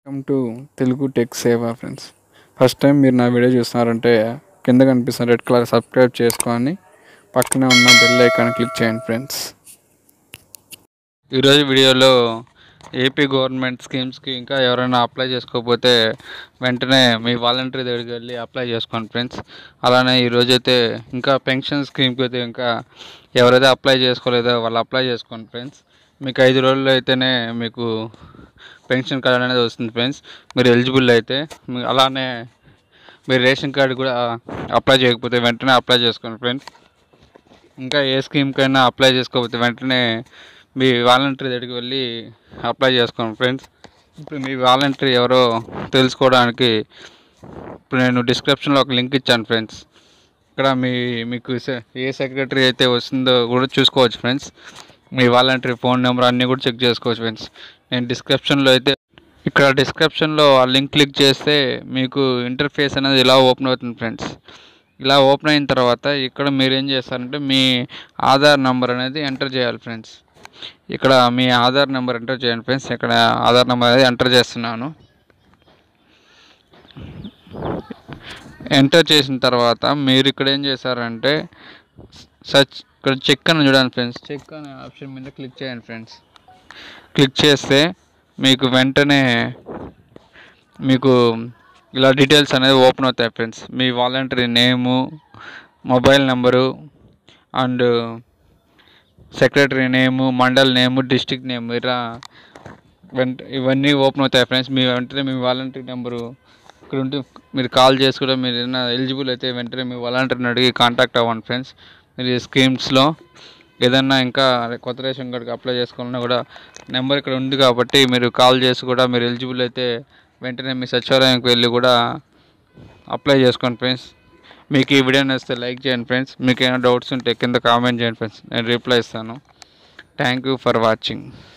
welcome to Telugu tech Seva friends first time మీరు నా video చూస్తున్నారంటే కింద కనిపిస్తున్న రెడ్ కలర్ సబ్స్క్రైబ్ చేసుకొని పక్కనే ఉన్న బెల్ ఐకాన్ క్లిక్ చేయండి ఫ్రెండ్స్ ఈరోజు వీడియోలో ఏపీ గవర్నమెంట్ స్కీమ్స్కి ఇంకా ఎవరైనా అప్లై చేసుకోకపోతే వెంటనే మీ వాలంటరీ దగ్గరికి వెళ్ళి అప్లై చేసుకోండి ఫ్రెండ్స్ అలానే ఈరోజు అయితే ఇంకా పెన్షన్ స్కీమ్కి అయితే ఇంకా ఎవరైతే అప్లై చేసుకోలేదో వాళ్ళు అప్లై చేసుకోండి ఫ్రెండ్స్ మీకు ఐదు రోజుల్లో అయితేనే మీకు పెన్షన్ కార్డ్ అనేది వస్తుంది ఫ్రెండ్స్ మీరు ఎలిజిబుల్ అయితే మీ- అలానే మీరు రేషన్ కార్డు కూడా అప్లై చేయకపోతే వెంటనే అప్లై చేసుకోండి ఫ్రెండ్స్ ఇంకా ఏ స్కీమ్కైనా అప్లై చేసుకోకపోతే వెంటనే మీ వాలంటరీ దగ్గరికి వెళ్ళి అప్లై చేసుకోండి ఫ్రెండ్స్ ఇప్పుడు మీ వాలంటరీ ఎవరో తెలుసుకోవడానికి ఇప్పుడు నేను డిస్క్రిప్షన్లో ఒక లింక్ ఇచ్చాను ఫ్రెండ్స్ ఇక్కడ మీ మీకు సె- ఏ సెక్రటరీ అయితే వస్తుందో కూడా చూసుకోవచ్చు ఫ్రెండ్స్ మీ వాలంటరీ ఫోన్ నెంబర్ అన్నీ కూడా చెక్ చేసుకోవచ్చు ఫ్రెండ్స్ నేను డిస్క్రిప్షన్లో అయితే ఇక్కడ డిస్క్రిప్షన్లో ఆ లింక్ క్లిక్ చేస్తే మీకు ఇంటర్ఫేస్ అనేది ఇలా ఓపెన్ అవుతుంది ఫ్రెండ్స్ ఇలా ఓపెన్ అయిన తర్వాత ఇక్కడ మీరు ఏం చేస్తారంటే మీ ఆధార్ నెంబర్ అనేది ఎంటర్ చేయాలి ఫ్రెండ్స్ ఇక్కడ మీ ఆధార్ నెంబర్ ఎంటర్ చేయండి ఫ్రెండ్స్ ఇక్కడ ఆధార్ నెంబర్ అనేది ఎంటర్ చేస్తున్నాను ఎంటర్ చేసిన తర్వాత మీరు ఇక్కడ ఏం చేశారంటే సర్చ్ ఇక్కడ చెక్ అని చూడండి ఫ్రెండ్స్ చెక్ అనే ఆప్షన్ మీద క్లిక్ చేయండి ఫ్రెండ్స్ క్లిక్ చేస్తే మీకు వెంటనే మీకు ఇలా డీటెయిల్స్ అనేది ఓపెన్ అవుతాయి ఫ్రెండ్స్ మీ volunteer name mobile number and secretary name mandal name district name ఇలా వెంట ఇవన్నీ ఓపెన్ అవుతాయి ఫ్రెండ్స్ మీ వెంటనే మీ వాలంటరీ నెంబరు ఇక్కడ ఉంటే మీరు కాల్ చేసి కూడా మీరు ఏదైనా ఎలిజిబుల్ అయితే వెంటనే మీ వాలంటీర్ని అడిగి కాంటాక్ట్ అవ్వండి ఫ్రెండ్స్ మీరు ఈ స్కీమ్స్లో ఏదన్నా ఇంకా కొత్త రేషన్ కార్డుకి అప్లై చేసుకోవాలన్నా కూడా నెంబర్ ఇక్కడ ఉంది కాబట్టి మీరు కాల్ చేసి కూడా మీరు ఎలిజిబుల్ అయితే వెంటనే మీ సచివాలయంకి వెళ్ళి కూడా అప్లై చేసుకోండి ఫ్రెండ్స్ మీకు ఈ వీడియో నచ్చితే లైక్ చేయండి ఫ్రెండ్స్ మీకు ఏమైనా డౌట్స్ ఉంటే కింద కామెంట్ చేయండి ఫ్రెండ్స్ నేను రిప్లై ఇస్తాను థ్యాంక్ యూ ఫర్ వాచింగ్